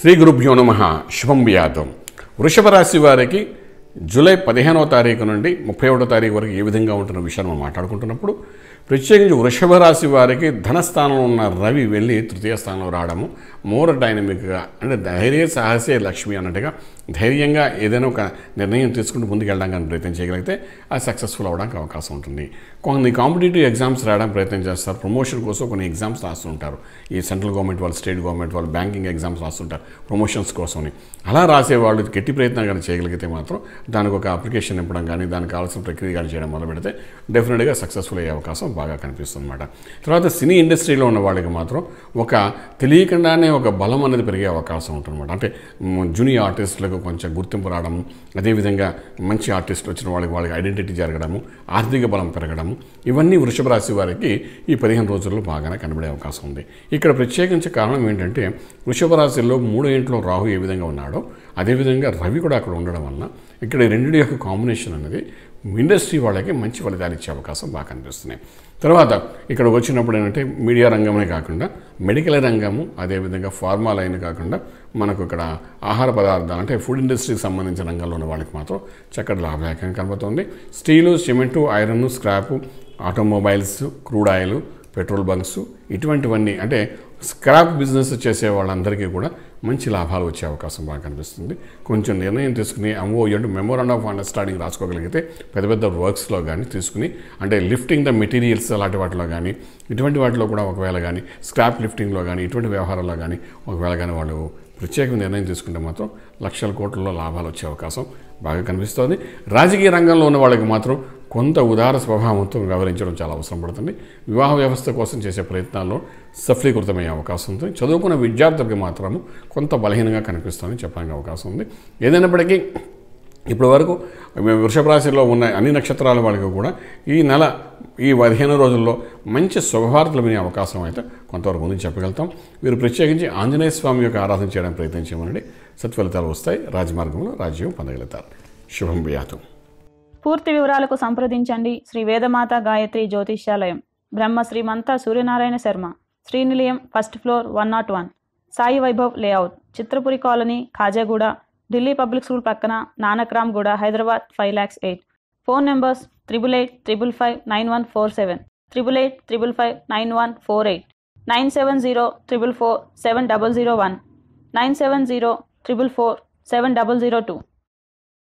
శ్రీ గురుభ్యో నమ శుభం వ్యాతం వృషభ రాశి వారికి జూలై పదిహేనవ తారీఖు నుండి ముప్పై ఒకటో తారీఖు వరకు ఏ విధంగా ఉంటున్న విషయాన్ని మనం మాట్లాడుకుంటున్నప్పుడు ప్రత్యేకించి వృషభ రాశి వారికి ధనస్థానంలో ఉన్న రవి వెళ్ళి తృతీయ స్థానంలో రావడము మోర్ డైనమిక్గా అంటే ధైర్య సాహసే లక్ష్మి అన్నట్టుగా ధైర్యంగా ఏదైనా ఒక నిర్ణయం తీసుకుంటూ ముందుకెళ్ళడానికి కానీ ప్రయత్నం చేయగలిగితే అది సక్సెస్ఫుల్ అవ్వడానికి అవకాశం ఉంటుంది కొన్ని కాంపిటేటివ్ ఎగ్జామ్స్ రాయడానికి ప్రయత్నం చేస్తారు ప్రమోషన్ కోసం కొన్ని ఎగ్జామ్స్ రాస్తుంటారు ఈ సెంట్రల్ గవర్నమెంట్ వాళ్ళు స్టేట్ గవర్నమెంట్ వాళ్ళు బ్యాంకింగ్ ఎగ్జామ్స్ రాస్తుంటారు ప్రమోషన్స్ కోసమని అలా రాసే వాళ్ళు గట్టి ప్రయత్నం కానీ చేయగలిగితే మాత్రం దానికి ఒక అప్లికేషన్ ఇవ్వడం కానీ దానికి కావాల్సిన ప్రక్రియ కానీ చేయడం మొదలు పెడితే డెఫినెట్గా సక్సెస్ఫుల్ అయ్యే అవకాశం బాగా కనిపిస్తుంది అనమాట తర్వాత సినీ ఇండస్ట్రీలో ఉన్న వాళ్ళకి మాత్రం ఒక తెలియకుండానే ఒక బలం అనేది పెరిగే అవకాశం ఉంటుందన్నమాట అంటే మ్, జూనియర్ ఆర్టిస్టులకు కొంచెం గుర్తింపు రావడము అదేవిధంగా మంచి ఆర్టిస్టులు వచ్చిన వాళ్ళకి వాళ్ళకి ఐడెంటిటీ జరగడము ఆర్థిక బలం పెరగడము ఇవన్నీ వృషభ రాశి వారికి ఈ పదిహేను రోజుల్లో బాగానే కనబడే అవకాశం ఉంది ఇక్కడ ప్రత్యేకించే కారణం ఏంటంటే వృషభ రాశిలో మూడో ఇంట్లో రాహు ఏ విధంగా ఉన్నాడో అదేవిధంగా రవి కూడా అక్కడ ఉండడం వలన ఇక్కడ ఈ రెండింటి యొక్క కాంబినేషన్ అనేది ఇండస్ట్రీ వాళ్ళకి మంచి ఫలితాలు ఇచ్చే అవకాశం బాగా కనిపిస్తున్నాయి తర్వాత ఇక్కడ వచ్చినప్పుడు ఏంటంటే మీడియా రంగమే కాకుండా మెడికల్ రంగము అదేవిధంగా ఫార్మా లైన్ కాకుండా మనకు ఇక్కడ ఆహార పదార్థాలు అంటే ఫుడ్ ఇండస్ట్రీకి సంబంధించిన రంగంలో ఉన్న వాళ్ళకి మాత్రం చక్కటి లాభదాయకంగా కనబడుతుంది steel cement iron scrap automobiles crude oil petrol bunks ఇటువంటివన్నీ అంటే స్క్రాప్ బిజినెస్ చేసే వాళ్ళందరికీ కూడా మంచి లాభాలు వచ్చే అవకాశం బాగా కనిపిస్తుంది కొంచెం నిర్ణయం తీసుకుని ఎంఓ అంటే మెమోరాండ్ ఆఫ్ అండర్స్టాండింగ్ రాసుకోగలిగితే పెద్ద పెద్ద వర్క్స్లో కానీ తీసుకుని అంటే లిఫ్టింగ్ ద మెటీరియల్స్ అలాంటి వాటిలో కానీ ఇటువంటి వాటిలో కూడా ఒకవేళ కానీ స్క్రాప్ లిఫ్టింగ్లో కానీ ఇటువంటి వ్యవహారాల్లో కానీ ఒకవేళ కానీ వాళ్ళు ప్రత్యేక నిర్ణయం తీసుకుంటే మాత్రం లక్షల కోట్లలో లాభాలు వచ్చే అవకాశం బాగా కనిపిస్తోంది రాజకీయ రంగంలో ఉన్న వాళ్ళకి మాత్రం కొంత ఉదార స్వభావంతో వ్యవహరించడం చాలా అవసరం పడుతుంది వివాహ వ్యవస్థ కోసం చేసే ప్రయత్నాల్లో సఫలీకృతమయ్యే అవకాశం ఉంటుంది చదువుకున్న విద్యార్థులకి మాత్రము కొంత బలహీనంగా కనిపిస్తుందని చెప్పడానికి అవకాశం ఉంది ఏదైనప్పటికీ ఇప్పటి వరకు వృషభ రాశిలో ఉన్న అన్ని నక్షత్రాల వాళ్ళకి కూడా ఈ నెల ఈ పదిహేను రోజుల్లో మంచి శుభవార్తలు వినే అవకాశం అయితే కొంతవరకు ఉంది చెప్పగలుగుతాం వీరు ప్రత్యేకించి ఆంజనేయ స్వామి యొక్క ఆరాధన చేయడానికి ప్రయత్నం చేయమనండి సత్ఫలితాలు వస్తాయి రాజమార్గంలో రాజ్యం పొందగలుగుతారు శుభం వ్యాతం పూర్తి వివరాలకు సంప్రదించండి శ్రీ వేదమాత గాయత్రి జ్యోతిష్యాలయం Brahma Srimantha Suryanarayana Sharma Srinilayam first floor one not one Sai Vaibhav layout Chitrapuri colony Khajaguda Delhi public school పక్కన Nanakramguda Hyderabad five lakhs eight phone numbers triple eight triple five nine one four seven triple eight triple five nine one four eight nine seven zero triple four seven double zero one nine seven zero triple four seven double zero two